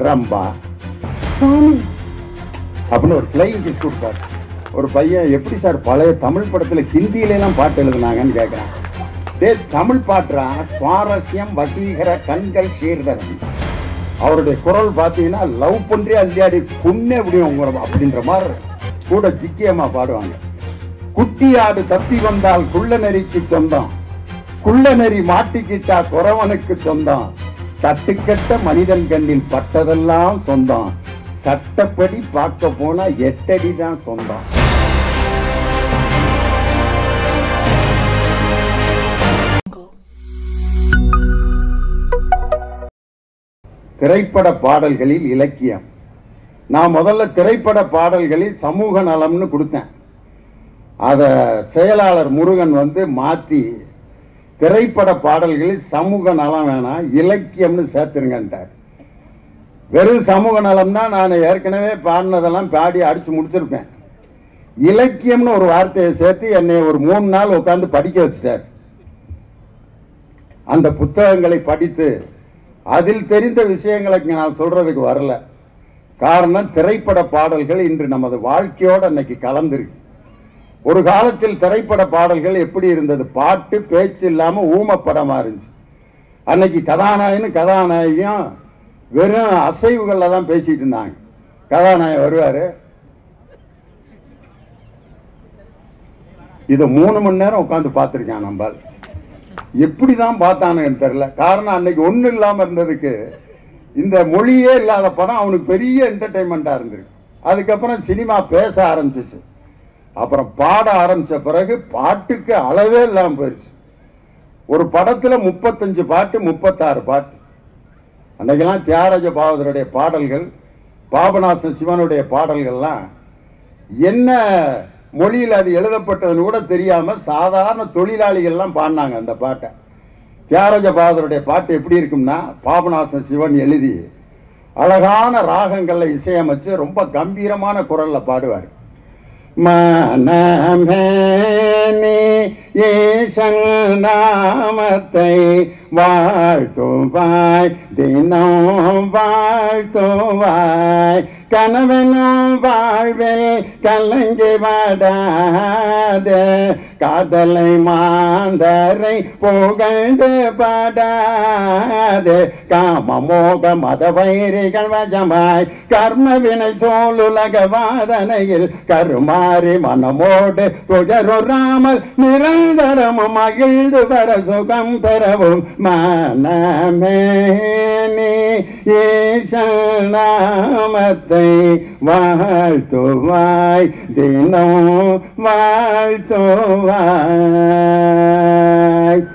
ரம்பா சுவாமி அப்படின்னு ஒரு flying kiss கொடுப்பாரு ஒரு பையன் எப்படி சார் பழைய தமிழ் படத்தில் ஹிந்தியில எல்லாம் பாட்டு எழுதுனாங்கன்னு கேட்குறான் டே தமிழ் பாட்டுறா சுவாரஸ்யம் வசீகர கண்கள் சீர்தரம் அவருடைய குரல் பார்த்தீங்கன்னா லவ் பண்றே அள்ளியாடி புண்ணே முடியும் உங்க அப்படின்ற மாதிரி கூட ஜிக்கியமா பாடுவாங்க குட்டி ஆடு தப்பி வந்தால் குள்ள நெறிக்கு சொந்தம் குள்ள நெறி மாட்டிக்கிட்டா குறவனுக்கு சொந்தம் தட்டுக்கட்ட மனிதன் கண்ணில் பட்டதெல்லாம் சொந்தம் சட்டப்படி பார்க்க போனா எட்டடி தான் சொந்தம் திரைப்பட பாடல்களில் இலக்கியம் நான் முதல்ல திரைப்பட பாடல்களில் சமூக நலம்னு கொடுத்தேன் அதை செயலாளர் முருகன் வந்து மாற்றி திரைப்பட பாடல்களில் சமூக நலம் வேணாம் இலக்கியம்னு சேர்த்துருங்கன்ட்டார் வெறும் சமூக நலம்னா நான் ஏற்கனவே பாடினதெல்லாம் பாடி அடித்து முடிச்சிருப்பேன் இலக்கியம்னு ஒரு வார்த்தையை சேர்த்து என்னை ஒரு மூணு நாள் உட்காந்து படிக்க வச்சிட்டார் அந்த புத்தகங்களை படித்து அதில் தெரிந்த விஷயங்களை இங்க நான் சொல்றதுக்கு வரல காரணம் திரைப்பட பாடல்கள் இன்று நமது வாழ்க்கையோடு அன்னைக்கு கலந்துருக்கு ஒரு காலத்தில் திரைப்பட பாடல்கள் எப்படி இருந்தது பாட்டு பேச்சு இல்லாமல் ஊமப்படமாக இருந்துச்சு அன்னைக்கு கதாநாயகனும் கதாநாயகியும் வெறும் அசைவுகளில் தான் பேசிட்டு இருந்தாங்க கதாநாயகன் வருவார் இதை மூணு மணி நேரம் உட்காந்து பார்த்துருக்கான் நம்பால் எப்படி தான் பார்த்தானுன்னு தெரில காரணம் அன்னைக்கு ஒன்றும் இல்லாமல் இருந்ததுக்கு இந்த மொழியே இல்லாத படம் அவனுக்கு பெரிய என்டர்டெயின்மெண்ட்டாக இருந்திருக்கு அதுக்கப்புறம் சினிமா பேச ஆரம்பிச்சிச்சு அப்புறம் பாட ஆரம்பித்த பிறகு பாட்டுக்கு அளவே இல்லாமல் போயிடுச்சு ஒரு படத்தில் முப்பத்தஞ்சு பாட்டு முப்பத்தாறு பாட்டு அன்னைக்கெல்லாம் தியாகராஜ பாவதருடைய பாடல்கள் பாபநாசன் சிவனுடைய பாடல்கள்லாம் என்ன மொழியில் அது எழுதப்பட்டதுன்னு கூட தெரியாமல் சாதாரண தொழிலாளிகள்லாம் பாடினாங்க அந்த பாட்டை தியாகராஜ பாவதருடைய பாட்டு எப்படி இருக்கும்னா பாபநாசன் சிவன் எழுதி அழகான ராகங்களில் இசையமைச்சு ரொம்ப கம்பீரமான குரலில் பாடுவார் மனமேனி ஈசன் நாமத்தை வாழ்த்துவாய் தினம் வாழ்த்துவாய் கனவனும் வாழ்வில் கலங்கி வாடாதே காதலை மாந்தரை புகழ்ந்து பாடாதே காம மோக மத வைரிகள் வஜமாய் கர்ம வினை சோலுலக வாதனையில் கருமாறி மனமோடு துயருறாமல் நிரந்தரமும் மகிழ்ந்து வர சுகம் பெறவும் மனமே நீ ஈசநாமத்தை வாழ்த்துவாய் தினம் வாழ்த்துவாய்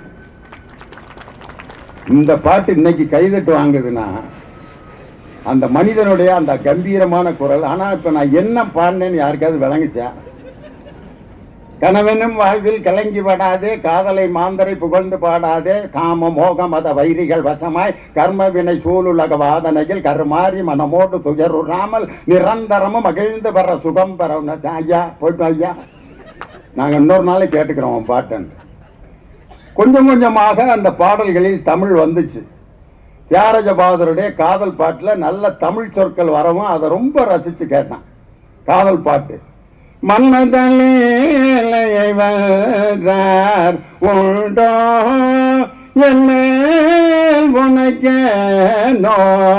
இந்த பாட்டு இன்னைக்கு கைதட்டு வாங்குதுன்னா அந்த மனிதனுடைய அந்த கம்பீரமான குரல் ஆனால் இப்போ நான் என்ன பாடினேன்னு யாருக்காவது விளங்குச்சா கணவனும் வாழ்வில் கலங்கி படாதே காதலை மாந்தரை புகழ்ந்து பாடாதே காம மோக மத வைரிகள் வசமாய் கர்ம வினை சூழுலக வாதனையில் கருமாறி மனமோடு துயருறாமல் நிரந்தரமும் மகிழ்ந்து பெற சுகம் பெற ஐயா போயிட்டு வா ஐயா நாங்கள் இன்னொரு நாளைக்கு கேட்டுக்கிறோம் உன் பாட்டுன்னு கொஞ்சம் கொஞ்சமாக அந்த பாடல்களில் தமிழ் வந்துச்சு தியாகராஜ பகதருடைய காதல் பாட்டில் நல்ல தமிழ் சொற்கள் வரவும் அதை ரொம்ப ரசித்து கேட்டான் காதல் பாட்டு மன்மதலையை வென்றார் உண்டோ என் மேல் உனக்கேனோ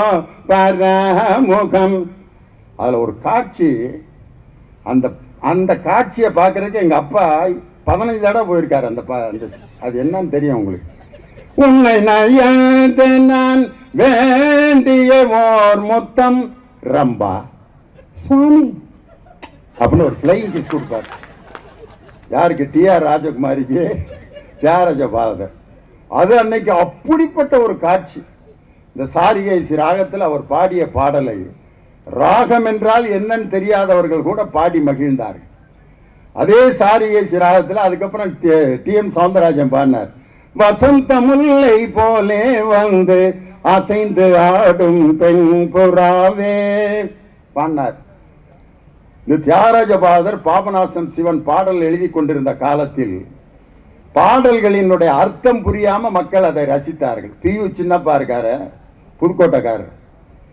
பரமுகம் அதில் ஒரு காட்சி அந்த அந்த காட்சியை பார்க்கறதுக்கு எங்கள் அப்பா பதினஞ்சு தடவை போயிருக்காரு அந்த பா அந்த அது என்னன்னு தெரியும் உங்களுக்கு உன்னை நயந்து நான் வேண்டிய ஓர் முத்தம் ரம்பா சுவாமி அப்படின்னு ஒரு ஃப்ளைங் கிஸ் கொடுப்பார் யாருக்கு டிஆர் ராஜகுமாரிக்கு தியாகராஜ பாகதர் அது அன்னைக்கு அப்படிப்பட்ட ஒரு காட்சி இந்த சாரிகை ராகத்தில் அவர் பாடிய பாடலை ராகம் என்றால் என்னன்னு தெரியாதவர்கள் கூட பாடி மகிழ்ந்தார்கள் அதே சாரிகை சிராகத்தில் அதுக்கப்புறம் டி எம் சவுந்தரராஜன் பாடினார் வசந்த முல்லை போலே வந்து அசைந்து ஆடும் பெண் புறாவே பாடினார் இந்த தியாகராஜ பாதர் பாபநாசம் சிவன் பாடல் எழுதி கொண்டிருந்த காலத்தில் பாடல்களினுடைய அர்த்தம் புரியாம மக்கள் அதை ரசித்தார்கள் பியு சின்னப்பா இருக்காரு புதுக்கோட்டைக்காரர்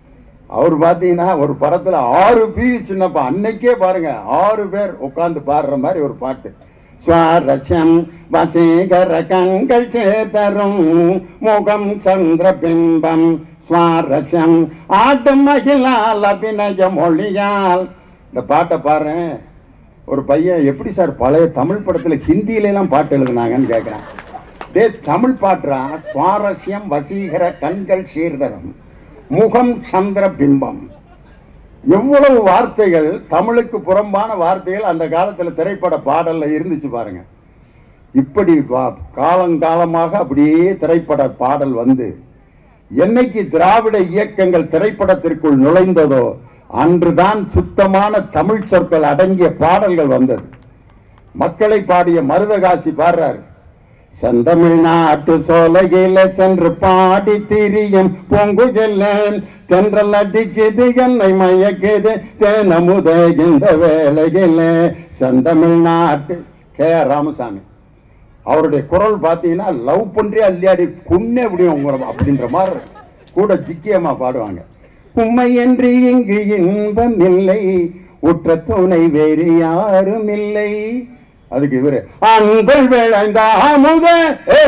அவர் பார்த்தீங்கன்னா ஒரு படத்தில் ஆறு பி சின்னப்பா அன்னைக்கே பாருங்க ஆறு பேர் உட்காந்து பாடுற மாதிரி ஒரு பாட்டு சுவாரஸ்யம் வசீகர கண்கள் சேதரும் முகம் சந்திர பிம்பம் சுவாரஸ்யம் ஆட்டும் மகிழால் அபிநய மொழியால் இந்த பாட்டை பாரு ஒரு பையன் எப்படி சார் பழைய தமிழ் படத்தில் ஹிந்தியிலலாம் பாட்டு எழுதுனாங்கன்னு கேட்குறான் டே தமிழ் பாட்டுறா சுவாரஸ்யம் வசீகர கண்கள் சீர்தரம் முகம் சந்திர பிம்பம் எவ்வளவு வார்த்தைகள் தமிழுக்கு புறம்பான வார்த்தைகள் அந்த காலத்தில் திரைப்பட பாடல்ல இருந்துச்சு பாருங்க இப்படி வா- காலங்காலமாக அப்படியே திரைப்பட பாடல் வந்து என்னைக்கு திராவிட இயக்கங்கள் திரைப்படத்திற்குள் நுழைந்ததோ அன்றுதான் சுத்தமான தமிழ் சொற்கள் அடங்கிய பாடல்கள் வந்தது மக்களை பாடிய மருதகாசி பாடுறாரு செந்தமிழ்நாட்டு சோலையில சென்று பாடி திரியும் பொங்குகல்ல தென்றல் அடிக்குது என்னை மயக்குது தேனமுத இந்த வேலையில செந்தமிழ்நாட்டு கே ஆர் ராமசாமி அவருடைய குரல் பார்த்தீங்கன்னா லவ் பண்றே அள்ளியாடி கொன்னே முடியும் உங்களை அப்படின்ற மாதிரி கூட ஜிக்கியமா பாடுவாங்க உண்மை என்று இங்கு இன்பம் இல்லை உற்ற துணை வேறு யாரும் இல்லை அதுக்கு இவரு அன்பல் விளைந்த அமுத ஏ!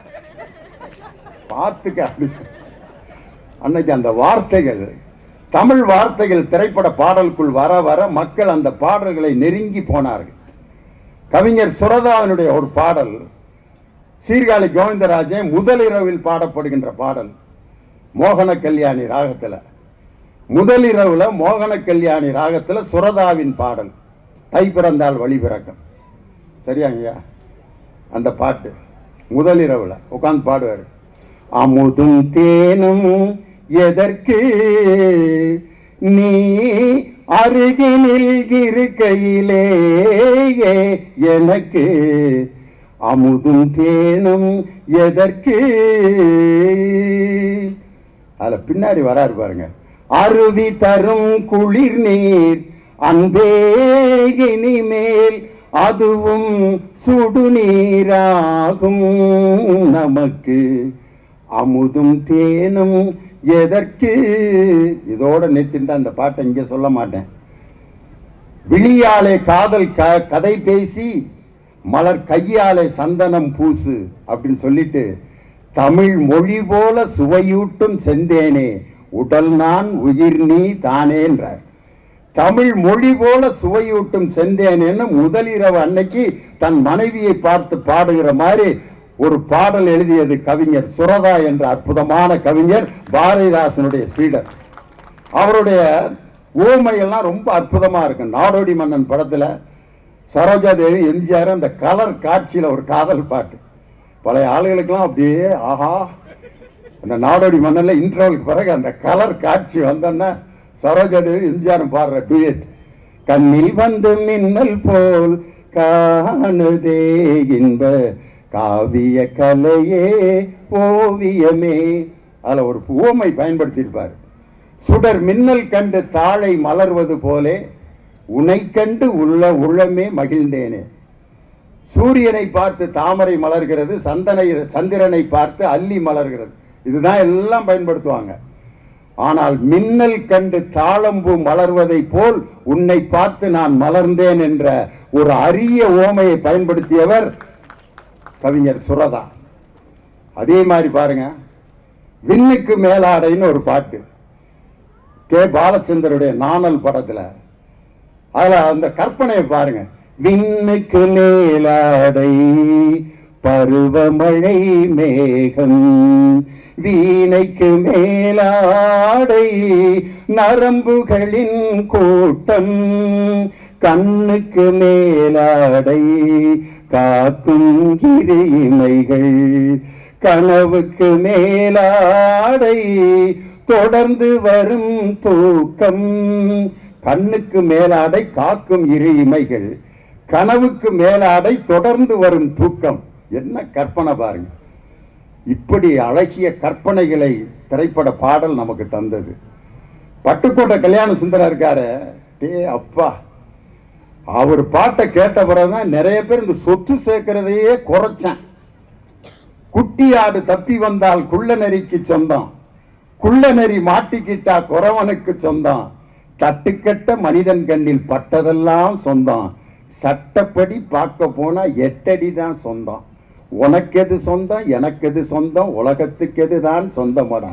பார்த்துக்க அப்படி அன்னைக்கு அந்த வார்த்தைகள் தமிழ் வார்த்தைகள் திரைப்பட பாடலுக்குள் வர வர மக்கள் அந்த பாடல்களை நெருங்கி போனார்கள் கவிஞர் சுரதாவினுடைய ஒரு பாடல் சீர்காழி கோவிந்தராஜன் முதலிரவில் பாடப்படுகின்ற பாடல் மோகன கல்யாணி ராகத்தில் முதலிரவில் மோகன கல்யாணி ராகத்தில் சுரதாவின் பாடல் தை பிறந்தால் வழி பிறக்கம் சரியாங்கய்யா அந்த பாட்டு முதலிரவில் உட்காந்து பாடுவார் அமுதும் தேனும் எதற்கு நீ அருகினில் இருக்கையிலே எனக்கு அமுதும் தேனும் எதற்கு அதில் பின்னாடி வராரு பாருங்க அருவி தரும் குளிர் நீர் அன்பே இனிமேல் அதுவும் சுடுநீராகும் நமக்கு அமுதும் தேனும் எதற்கு இதோட நிறுத்திட்டு அந்த பாட்டை இங்கே சொல்ல மாட்டேன் விழியாலே காதல் க கதை பேசி மலர் கையாலே சந்தனம் பூசு அப்படின்னு சொல்லிட்டு தமிழ் மொழி போல சுவையூட்டும் செந்தேனே உடல் நான் உயிர் நீ தானேன்றார் தமிழ் மொழி போல சுவையூட்டும் செந்தேனேன்னு முதலிரவு அன்னைக்கு தன் மனைவியை பார்த்து பாடுகிற மாதிரி ஒரு பாடல் எழுதியது கவிஞர் சுரதா என்ற அற்புதமான கவிஞர் பாரதிதாசனுடைய சீடர் அவருடைய ஊமையெல்லாம் ரொம்ப அற்புதமா இருக்கு நாடோடி மன்னன் படத்துல சரோஜா தேவி எம்ஜிஆர் அந்த கலர் காட்சியில ஒரு காதல் பாட்டு பழைய ஆளுகளுக்கெல்லாம் அப்படியே ஆஹா அந்த நாடோடி மன்னன்ல இன்டர்வலுக்கு பிறகு அந்த கலர் காட்சி வந்தோன்னா சரோஜா தேவி எம்ஜிஆர் பாடுற டூயட் கண்ணில் வந்து மின்னல் போல் காணுதே இன்ப காவிய கலையே ஓவியமே அதுல ஒரு உவமை பயன்படுத்தியிருப்பார் சுடர் மின்னல் கண்டு தாழை மலர்வது போலே உனை கண்டு உள்ள உள்ளமே மகிழ்ந்தேனே சூரியனை பார்த்து தாமரை மலர்கிறது சந்தனை சந்திரனை பார்த்து அல்லி மலர்கிறது இதுதான் எல்லாம் பயன்படுத்துவாங்க ஆனால் மின்னல் கண்டு தாளம்பூ மலர்வதை போல் உன்னை பார்த்து நான் மலர்ந்தேன் என்ற ஒரு அரிய ஓமையை பயன்படுத்தியவர் கவிஞர் சுரதா அதே மாதிரி பாருங்க விண்ணுக்கு மேலாடைன்னு ஒரு பாட்டு கே பாலச்சந்தருடைய நாணல் படத்துல அதுல அந்த கற்பனையை பாருங்க விண்ணுக்கு மேலாடை பருவமழை மேகம் வீணைக்கு மேலாடை நரம்புகளின் கூட்டம் கண்ணுக்கு மேலாடை காக்கும் கிரிமைகள் கனவுக்கு மேலாடை தொடர்ந்து வரும் தூக்கம் கண்ணுக்கு மேலாடை காக்கும் இரு இமைகள் கனவுக்கு மேலாடை தொடர்ந்து வரும் தூக்கம் என்ன கற்பனை பாருங்க இப்படி அழகிய கற்பனைகளை திரைப்பட பாடல் நமக்கு தந்தது பட்டுக்கோட்டை கல்யாண சுந்தரம் இருக்காரு டே அப்பா அவர் பாட்டை கேட்ட பிறகுதான் நிறைய பேர் இந்த சொத்து சேர்க்கிறதையே குறைச்சேன் குட்டி ஆடு தப்பி வந்தால் குள்ள நெறிக்கு சொந்தம் குள்ளநெறி மாட்டிக்கிட்டா குறவனுக்கு சொந்தம் கட்டுக்கட்ட மனிதன் கண்ணில் பட்டதெல்லாம் சொந்தம் சட்டப்படி பார்க்க போனா எட்டடி தான் சொந்தம் உனக்கு எது சொந்தம் எனக்கு எது சொந்தம் உலகத்துக்கு எதுதான் சொந்தமடா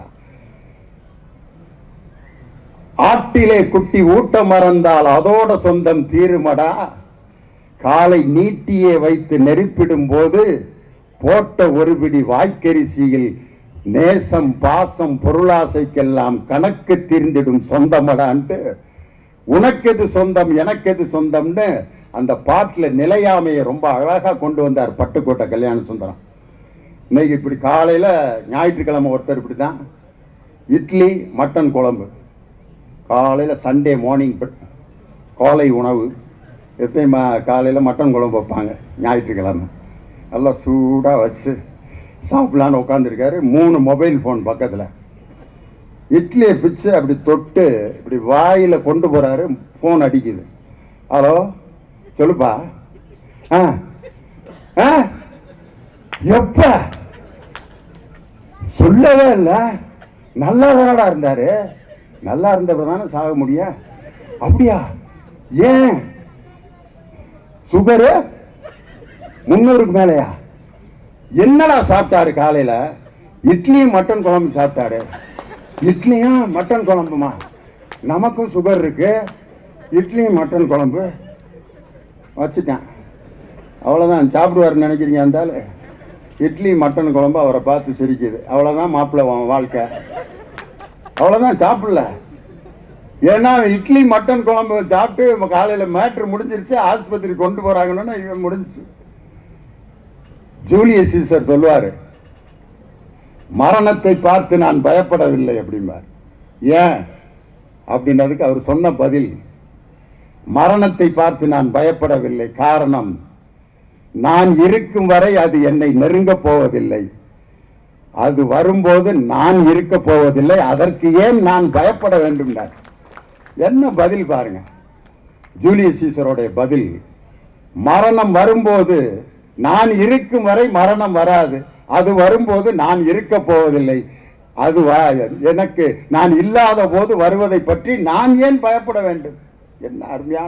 ஆட்டிலே குட்டி ஊட்ட மறந்தால் அதோட சொந்தம் தீருமடா காலை நீட்டியே வைத்து நெருப்பிடும் போது போட்ட ஒரு பிடி வாய்க்கரிசியில் நேசம் பாசம் பொருளாசைக்கெல்லாம் கணக்கு தீர்ந்திடும் சொந்தமடான்ட்டு உனக்கெது சொந்தம் எனக்கெது சொந்தம்னு அந்த பாட்டில் நிலையாமையை ரொம்ப அழகாக கொண்டு வந்தார் பட்டுக்கோட்டை கல்யாண சுந்தரம் இன்னைக்கு இப்படி காலையில் ஞாயிற்றுக்கிழமை ஒருத்தர் இப்படி தான் இட்லி மட்டன் குழம்பு காலையில் சண்டே மார்னிங் காலை உணவு எப்பயும் காலையில் மட்டன் குழம்பு வைப்பாங்க ஞாயிற்றுக்கிழமை நல்லா சூடாக வச்சு சாப்பிட்லான்னு உட்காந்துருக்காரு மூணு மொபைல் ஃபோன் பக்கத்தில் இட்லியை பிச்சு அப்படி தொட்டு இப்படி வாயில் கொண்டு போகிறாரு ஃபோன் அடிக்குது ஹலோ சொல்லுப்பா ஆ ஆ எப்ப சொல்லவே இல்லை நல்லா தானடா இருந்தாரு நல்லா இருந்தவர் தானே சாக முடியும் அப்படியா ஏன் சுகரு முன்னூறுக்கு மேலையா என்னடா சாப்பிட்டாரு காலையில இட்லியும் மட்டன் குழம்பு சாப்பிட்டாரு இட்லியும் மட்டன் குழம்புமா நமக்கும் சுகர் இருக்கு இட்லியும் மட்டன் குழம்பு வச்சுட்டேன் அவ்வளோதான் சாப்பிடுவாருன்னு நினைக்கிறீங்க அந்த ஆளு இட்லி மட்டன் குழம்பு அவரை பார்த்து சிரிக்குது அவ்வளோதான் மாப்பிள்ளை உன் வாழ்க்கை அவ்வளோதான் சாப்பிடல ஏன்னா இட்லி மட்டன் குழம்பு சாப்பிட்டு காலையில் மேட்ரு முடிஞ்சிருச்சு ஆஸ்பத்திரி கொண்டு போகிறாங்கன்னா இவன் முடிஞ்சுச்சு ஜூலியஸ் சீசர் சொல்லுவார் மரணத்தை பார்த்து நான் பயப்படவில்லை அப்படிம்பார் ஏன் அப்படின்றதுக்கு அவர் சொன்ன பதில் மரணத்தை பார்த்து நான் பயப்படவில்லை காரணம் நான் இருக்கும் வரை அது என்னை நெருங்கப் போவதில்லை அது வரும்போது நான் இருக்க போவதில்லை அதற்கு ஏன் நான் பயப்பட வேண்டும்னார் என்ன பதில் பாருங்க ஜூலியஸ் சீசருடைய பதில் மரணம் வரும்போது நான் இருக்கும் வரை மரணம் வராது அது வரும்போது நான் இருக்க போவதில்லை அது வ- எனக்கு நான் இல்லாத போது வருவதை பற்றி நான் ஏன் பயப்பட வேண்டும் என்ன அருமையான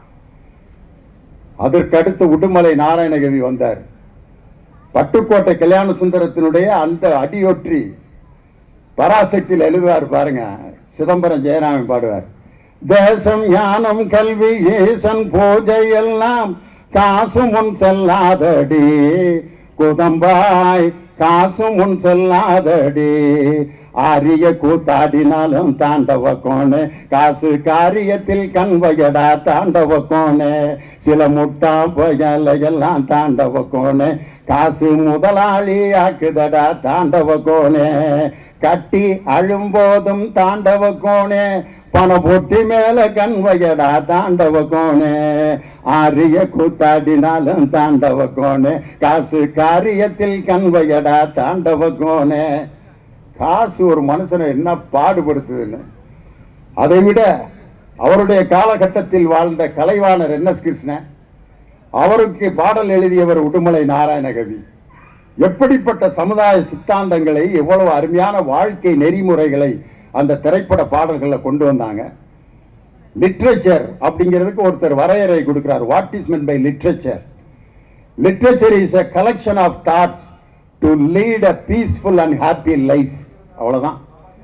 அதற்கடுத்து உடுமலை நாராயணகவி வந்தார் பட்டுக்கோட்டை கல்யாண சுந்தரத்தினுடைய அந்த அடியொற்றி பராசக்தியில் எழுதுவார் பாருங்க சிதம்பரம் ஜெயராமன் பாடுவார் தேசம் ஞானம் கல்வி ஈசன் பூஜை எல்லாம் காசு முன் செல்லாதடி குதம்பாய் காசு முன் செல்லாதடி ஆரிய கூத்தாடினாலும் தாண்டவ கோணு காசு காரியத்தில் கண்வயடா தாண்டவ கோணு சில முட்டா புயல எல்லாம் தாண்டவ கோணு காசு முதலாளி ஆக்குதடா தாண்டவ கோணே கட்டி அழும்போதும் தாண்டவ கோணே பண பொட்டி மேல கண்வயடா தாண்டவ கோணே ஆரிய கூத்தாடினாலும் தாண்டவ கோணே காசு காரியத்தில் கண்வயடா தாண்டவ கோணே காசு ஒரு மனுஷனை என்ன பாடுபடுத்துதுன்னு அதை விட அவருடைய காலகட்டத்தில் வாழ்ந்த கலைவாணர் என் எஸ் கிருஷ்ணன் அவருக்கு பாடல் எழுதியவர் உடுமலை நாராயணகவி எப்படிப்பட்ட சமுதாய சித்தாந்தங்களை எவ்வளவு அருமையான வாழ்க்கை நெறிமுறைகளை அந்த திரைப்பட பாடல்களில் கொண்டு வந்தாங்க லிட்ரேச்சர் அப்படிங்கிறதுக்கு ஒருத்தர் வரையறை கொடுக்கிறார் what is meant by literature literature is a collection of thoughts to lead a peaceful and happy life அவ்வளவுதான்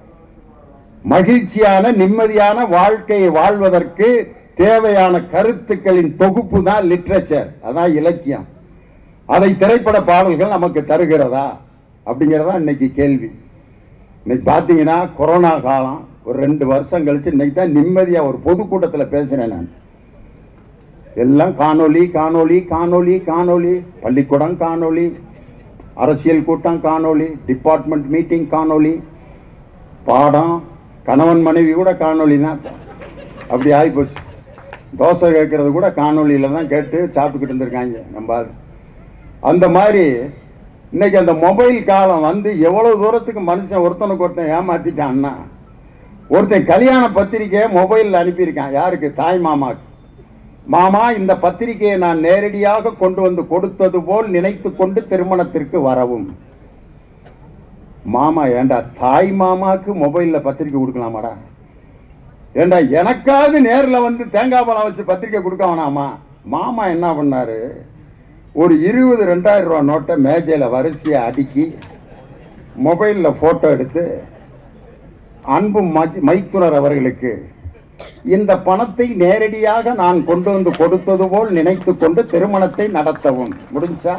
மகிழ்ச்சியான நிம்மதியான வாழ்க்கையை வாழ்வதற்கு தேவையான கருத்துக்களின் தொகுப்பு தான் லிட்ரேச்சர் அதான் இலக்கியம் அதை திரைப்பட பாடல்கள் நமக்கு தருகிறதா அப்படிங்கிறதா இன்னைக்கு கேள்வி இன்னைக்கு பார்த்தீங்கன்னா கொரோனா காலம் ஒரு ரெண்டு வருஷம் கழிச்சு இன்னைக்கு தான் நிம்மதியாக ஒரு பொதுக்கூட்டத்தில் பேசுகிறேன் நான் எல்லாம் காணொளி காணொளி காணொளி காணொளி பள்ளிக்கூடம் காணொளி அரசியல் கூட்டம் காணொளி டிபார்ட்மெண்ட் மீட்டிங் காணொளி பாடம் கணவன் மனைவி கூட காணொளி தான் அப்படி ஆகிப்போச்சு தோசை கேட்கறது கூட காணொளியில் தான் கேட்டு சாப்பிட்டுக்கிட்டு இருந்திருக்காங்க நம்ம ஆளு. அந்த மாதிரி இன்னைக்கு அந்த மொபைல் காலம் வந்து எவ்வளவு தூரத்துக்கு மனுஷன் ஒருத்தனுக்கு ஒருத்தன் ஏமாத்திட்டான்னா ஒருத்தன் கல்யாண பத்திரிக்கையை மொபைலில் அனுப்பியிருக்கான் யாருக்கு தாய் மாமாக்கு மாமா இந்த பத்திரிகையை நான் நேரடியாக கொண்டு வந்து கொடுத்தது போல் நினைத்து கொண்டு திருமணத்திற்கு வரவும் மாமா ஏண்டா தாய் மாமாவுக்கு மொபைலில் பத்திரிக்கை கொடுக்கலாமாடா ஏண்டா எனக்காவது நேரில் வந்து தேங்காய் பழம் வச்சு பத்திரிக்கை கொடுக்க வேணாமா மாமா என்ன பண்ணாரு ஒரு இருபது ரெண்டாயிரம் ரூபா நோட்டை மேஜையில் வரிசையை அடுக்கி மொபைலில் ஃபோட்டோ எடுத்து அன்பு மை- மைத்துனர் அவர்களுக்கு இந்த பணத்தை நேரடியாக நான் கொண்டு வந்து கொடுத்தது போல் நினைத்து கொண்டு திருமணத்தை நடத்தவும் முடிஞ்சா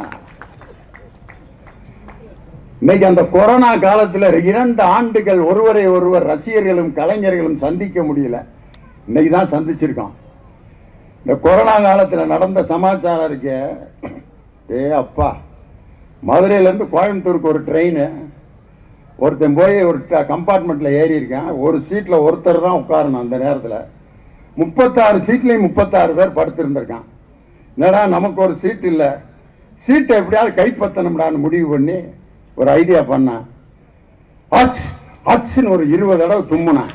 இன்னைக்கு அந்த கொரோனா காலத்தில் இரண்டு ஆண்டுகள் ஒருவரை ஒருவர் ரசிகர்களும் கலைஞர்களும் சந்திக்க முடியல இன்னைக்கு தான் சந்திச்சிருக்கோம் இந்த கொரோனா காலத்தில் நடந்த சமாச்சாரம் இருக்கே ஏ அப்பா மதுரையிலேருந்து கோயம்புத்தூருக்கு ஒரு ட்ரெயின் ஒருத்தன் போய் ஒரு கம்பார்ட்மெண்ட்டில் ஏறி இருக்கேன் ஒரு சீட்டில் ஒருத்தர் தான் உட்காரணும் அந்த நேரத்தில் முப்பத்தாறு சீட்லேயும் முப்பத்தாறு பேர் படுத்திருந்திருக்கான் என்னடா நமக்கு ஒரு சீட் இல்லை சீட்டை எப்படியாவது கைப்பற்றணும்டான்னு முடிவு பண்ணி ஒரு ஐடியா பண்ணேன் அச் அச்சுன்னு ஒரு இருபது தடவை தும்முனேன்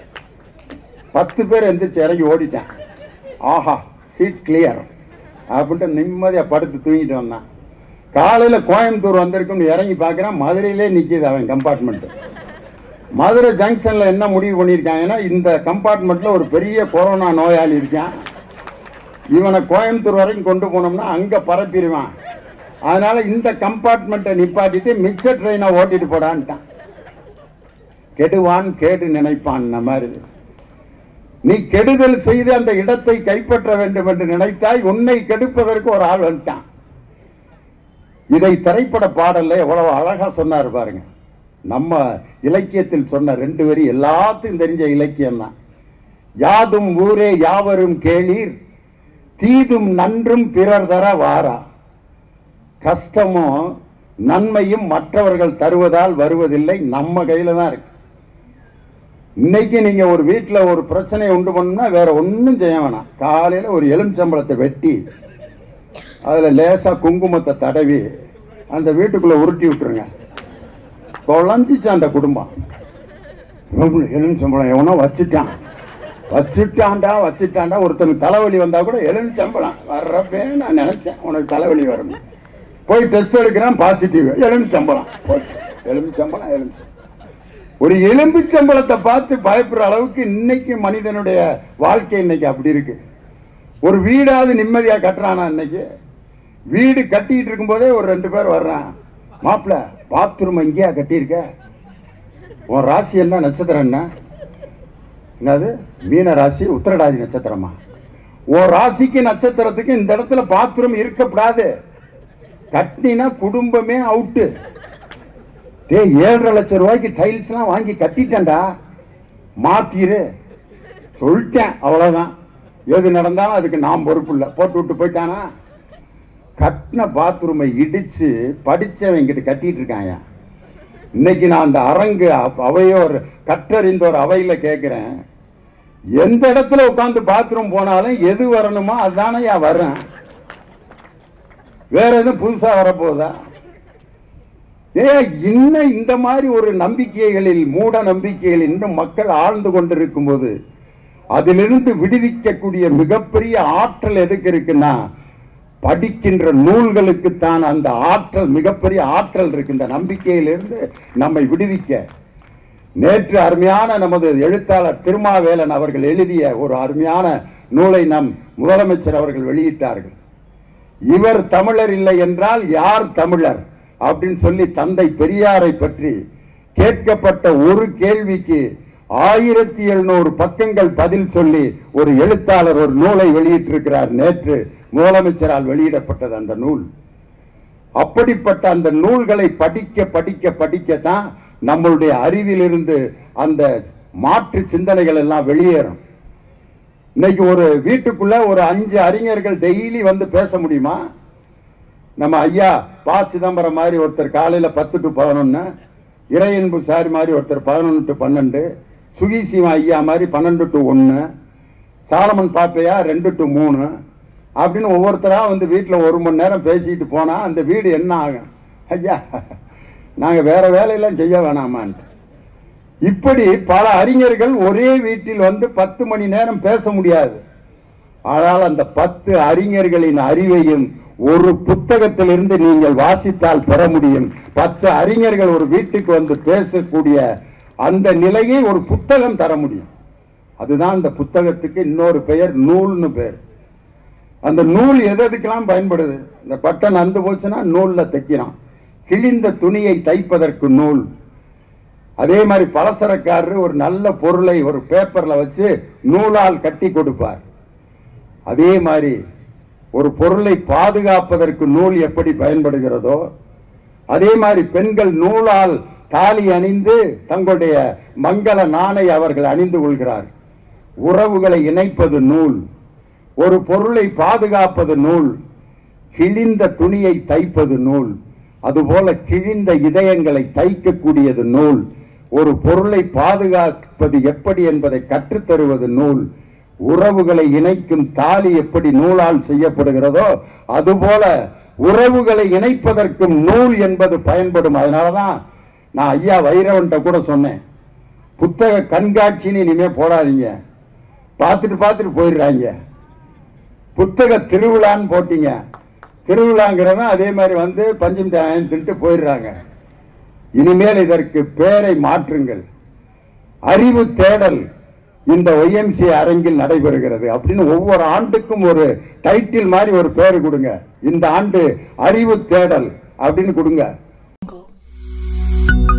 பத்து பேர் எந்திரிச்சு இறங்கி ஓடிட்டேன் ஆஹா சீட் கிளியர் அப்படின்ட்டு நிம்மதியாக படுத்து தூங்கிட்டு வந்தான் காலையில் கோயம்புத்தூர் வந்திருக்கும்னு இறங்கி பார்க்குறேன் மதுரையிலே நிற்கிது அவன் கம்பார்ட்மெண்ட்டு மதுரை ஜங்ஷனில் என்ன முடிவு பண்ணியிருக்காங்கன்னா இந்த கம்பார்ட்மெண்ட்டில் ஒரு பெரிய கொரோனா நோயாளி இருக்கான் இவனை கோயம்புத்தூர் வரைக்கும் கொண்டு போனோம்னா அங்கே பரப்பிடுவான் அதனால் இந்த கம்பார்ட்மெண்ட்டை நிப்பாட்டிட்டு மிச்ச ட்ரெயினை ஓட்டிட்டு போடான்ட்டான் கெடுவான் கேடு நினைப்பான் இந்த மாதிரி நீ கெடுதல் செய்து அந்த இடத்தை கைப்பற்ற வேண்டும் என்று நினைத்தாய் உன்னை கெடுப்பதற்கு ஒரு ஆள் வந்துட்டான் இதை திரைப்பட பாடல்ல எவ்வளவு அழகா சொன்னார் பாருங்க நம்ம இலக்கியத்தில் சொன்ன ரெண்டு வரி எல்லாத்துக்கும் தெரிஞ்ச இலக்கியம் தான் யாதும் ஊரே யாவரும் கேளீர் தீதும் நன்றும் பிறர் தர வாரா கஷ்டமும் நன்மையும் மற்றவர்கள் தருவதால் வருவதில்லை நம்ம கையில தான் இருக்கு இன்னைக்கு நீங்க ஒரு வீட்டில் ஒரு பிரச்சனையை உண்டு பண்ணணும்னா வேற ஒன்றும் செய்ய வேணாம் காலையில் ஒரு எலுமிச்சம்பழத்தை வெட்டி அதில் லேசாக குங்குமத்தை தடவி அந்த வீட்டுக்குள்ளே உருட்டி விட்டுருங்க தொலைஞ்சிச்சு அந்த குடும்பம் இவனும் எலுமிச்சம்பழம் எவனோ வச்சுட்டான் வச்சுட்டான்டா வச்சுட்டான்டா ஒருத்தனுக்கு தலைவலி வந்தால் கூட எலுமிச்சம்பழம் வர்றப்பே நான் நினச்சேன் உனக்கு தலைவலி வரும் போய் டெஸ்ட் எடுக்கிறேன் பாசிட்டிவ் எலுமிச்சம்பழம் போச்சு எலுமிச்சம்பழம் எலுமிச்சம்பழம் ஒரு எலும்பிச்சம்பளத்தை பார்த்து பயப்படுற அளவுக்கு இன்னைக்கு மனிதனுடைய வாழ்க்கை இன்னைக்கு அப்படி இருக்கு ஒரு வீடாவது நிம்மதியாக கட்டுறானா இன்னைக்கு வீடு கட்டிட்டு இருக்கும்போதே ஒரு ரெண்டு பேர் வர்றான் மாப்பிள்ள பாத்ரூம் எங்கேயா கட்டியிருக்க உன் ராசி என்ன நட்சத்திரம் என்ன என்னது மீன ராசி உத்திரடாதி நட்சத்திரமா உன் ராசிக்கு நட்சத்திரத்துக்கு இந்த இடத்துல பாத்ரூம் இருக்கப்படாது கட்டினா குடும்பமே அவுட்டு டேய் ஏழரை லட்சம் ரூபாய்க்கு டைல்ஸ்லாம் வாங்கி கட்டிட்டேன்டா மாத்திரு சொல்லிட்டேன் அவ்வளோதான் எது நடந்தாலும் அதுக்கு நான் பொறுப்பு இல்லை போட்டு விட்டு போயிட்டானா கட்டின பாத்ரூமை இடிச்சு படித்தவங்கிட்ட கட்டிட்டு இருக்காங்க இன்னைக்கு நான் அந்த அரங்கு அ- அவையோர் கற்றறிந்தோர் அவையில் கேட்குறேன் எந்த இடத்துல உட்காந்து பாத்ரூம் போனாலும் எது வரணுமோ அதுதானே ஏன் வரேன் வேற எதுவும் புதுசாக வரப்போகுதா ஏ இன்னும் இந்த மாதிரி ஒரு நம்பிக்கைகளில் மூட நம்பிக்கைகள் இன்னும் மக்கள் ஆழ்ந்து கொண்டிருக்கும் போது அதிலிருந்து விடுவிக்கக்கூடிய மிகப்பெரிய ஆற்றல் எதுக்கு இருக்குன்னா படிக்கின்ற நூல்களுக்குத்தான் அந்த ஆற்றல் மிகப்பெரிய ஆற்றல் இருக்கு இந்த நம்பிக்கையிலிருந்து நம்மை விடுவிக்க நேற்று அருமையான நமது எழுத்தாளர் திருமாவேலன் அவர்கள் எழுதிய ஒரு அருமையான நூலை நம் முதலமைச்சர் அவர்கள் வெளியிட்டார்கள் இவர் தமிழர் இல்லை என்றால் யார் தமிழர் அப்படின்னு சொல்லி தந்தை பெரியாரை பற்றி கேட்கப்பட்ட ஒரு கேள்விக்கு ஆயிரத்தி எழுநூறு பக்கங்கள் பதில் சொல்லி ஒரு எழுத்தாளர் ஒரு நூலை வெளியிட்டிருக்கிறார் நேற்று முதலமைச்சரால் வெளியிடப்பட்டது அந்த நூல் அப்படிப்பட்ட அந்த நூல்களை படிக்க படிக்க படிக்கத்தான் நம்மளுடைய அறிவிலிருந்து அந்த மாற்று சிந்தனைகள் எல்லாம் வெளியேறும் இன்னைக்கு ஒரு வீட்டுக்குள்ள ஒரு அஞ்சு அறிஞர்கள் டெய்லி வந்து பேச முடியுமா நம்ம ஐயா பா சிதம்பரம் மாதிரி ஒருத்தர் காலையில் பத்து டு பதினொன்று இறையன்பு சாரி மாதிரி ஒருத்தர் பதினொன்று டு பன்னெண்டு சுகீசிவம் ஐயா மாதிரி பன்னெண்டு டு ஒன்று சாலமன் பாப்பையா ரெண்டு டு மூணு அப்படின்னு ஒவ்வொருத்தராக வந்து வீட்டில் ஒரு மணி நேரம் பேசிட்டு போனால் அந்த வீடு என்ன ஆகும் ஐயா நாங்கள் வேற வேலையெல்லாம் செய்ய வேணாமான்ட்டு இப்படி பல அறிஞர்கள் ஒரே வீட்டில் வந்து பத்து மணி நேரம் பேச முடியாது ஆனால் அந்த பத்து அறிஞர்களின் அறிவையும் ஒரு புத்தகத்திலிருந்து நீங்கள் வாசித்தால் பெற முடியும் பத்து அறிஞர்கள் ஒரு வீட்டுக்கு வந்து பேசக்கூடிய அந்த நிலையை ஒரு புத்தகம் தர முடியும் அதுதான் இந்த புத்தகத்துக்கு இன்னொரு பெயர் நூல்னு பேர் அந்த நூல் எது எதுக்கெல்லாம் பயன்படுது இந்த பட்டன் அந்து போச்சுன்னா நூலில் தைக்கிறான் கிழிந்த துணியை தைப்பதற்கு நூல் அதே மாதிரி பலசரக்காரர் ஒரு நல்ல பொருளை ஒரு பேப்பரில் வச்சு நூலால் கட்டி கொடுப்பார் அதே மாதிரி ஒரு பொருளை பாதுகாப்பதற்கு நூல் எப்படி பயன்படுகிறதோ அதே மாதிரி பெண்கள் நூலால் தாலி அணிந்து தங்களுடைய மங்கள நாணை அவர்கள் அணிந்து கொள்கிறார் உறவுகளை இணைப்பது நூல் ஒரு பொருளை பாதுகாப்பது நூல் கிழிந்த துணியை தைப்பது நூல் அதுபோல கிழிந்த இதயங்களை தைக்கக்கூடியது நூல் ஒரு பொருளை பாதுகாப்பது எப்படி என்பதை கற்றுத்தருவது நூல் உறவுகளை இணைக்கும் தாலி எப்படி நூலால் செய்யப்படுகிறதோ அதுபோல உறவுகளை இணைப்பதற்கும் நூல் என்பது பயன்படும் அதனாலதான் நான் ஐயா வைரவன்ட்ட கூட சொன்னேன் புத்தக கண்காட்சின்னு இனிமே போடாதீங்க பார்த்துட்டு பார்த்துட்டு போயிடுறாங்க புத்தக திருவிழான்னு போட்டீங்க திருவிழாங்கிறவன் அதே மாதிரி வந்து பஞ்சம் மிட்டாயம் தின்ட்டு போயிடுறாங்க இனிமேல் இதற்கு பெயரை மாற்றுங்கள் அறிவு தேடல் இந்த ஒய்எம்சி அரங்கில் நடைபெறுகிறது அப்படின்னு ஒவ்வொரு ஆண்டுக்கும் ஒரு டைட்டில் மாதிரி ஒரு பேர் கொடுங்க இந்த ஆண்டு அறிவு தேடல் அப்படின்னு கொடுங்க Jungle.